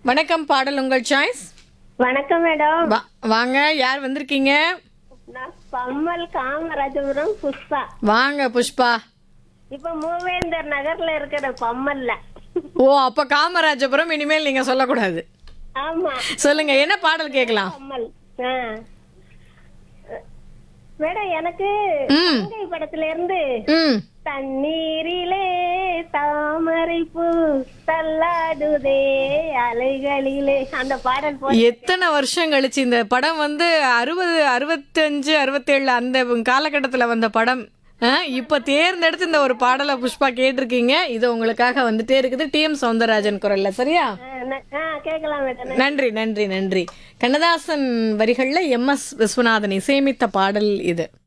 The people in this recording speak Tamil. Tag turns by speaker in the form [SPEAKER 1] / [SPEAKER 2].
[SPEAKER 1] வணக்கம் பாடல் உங்கள் சாய்ஸ்
[SPEAKER 2] வணக்கம் மேடம்
[SPEAKER 1] வாங்க யார் வந்திருக்கீங்க
[SPEAKER 2] நான் பம்மல் காமராஜபுரம் புஷ்பா
[SPEAKER 1] வாங்க புஷ்பா
[SPEAKER 2] இப்ப மூவேந்தர் நகர்ல இருக்கிற பம்மல்ல
[SPEAKER 1] ஓ அப்ப காமராஜபுரம் இனிமேல் நீங்க சொல்லக்கூடாது
[SPEAKER 2] ஆமா
[SPEAKER 1] சொல்லுங்க என்ன பாடல் கேட்கலாம்
[SPEAKER 2] பம்மல் ஆ. மேடம் எனக்கு
[SPEAKER 1] ம்
[SPEAKER 2] தங்கை படத்துல இருந்து
[SPEAKER 1] ம்
[SPEAKER 2] தண்ணீரிலே தாமரை பூ தள்ளாடுதே அலைகளிலே அந்த பாடல் போ
[SPEAKER 1] எத்தனை வருஷம் கழிச்சு இந்த படம் வந்து அறுபது அறுபத்தஞ்சு அறுபத்தேழு அந்த காலகட்டத்தில் வந்த படம் ஆ, இப்ப தேர்ந்தெடுத்து இந்த ஒரு பாடலை புஷ்பா கேட்டிருக்கீங்க இது உங்களுக்காக வந்துட்டே இருக்குது டிஎம் சௌந்தரராஜன் குரல்ல சரியா
[SPEAKER 2] ஆ, ந- ஆ கேட்கலாம் மேடம்
[SPEAKER 1] நன்றி நன்றி நன்றி கண்ணதாசன் வரிகள்ல எம் எஸ் விஸ்வநாதன் இசையமைத்த பாடல் இது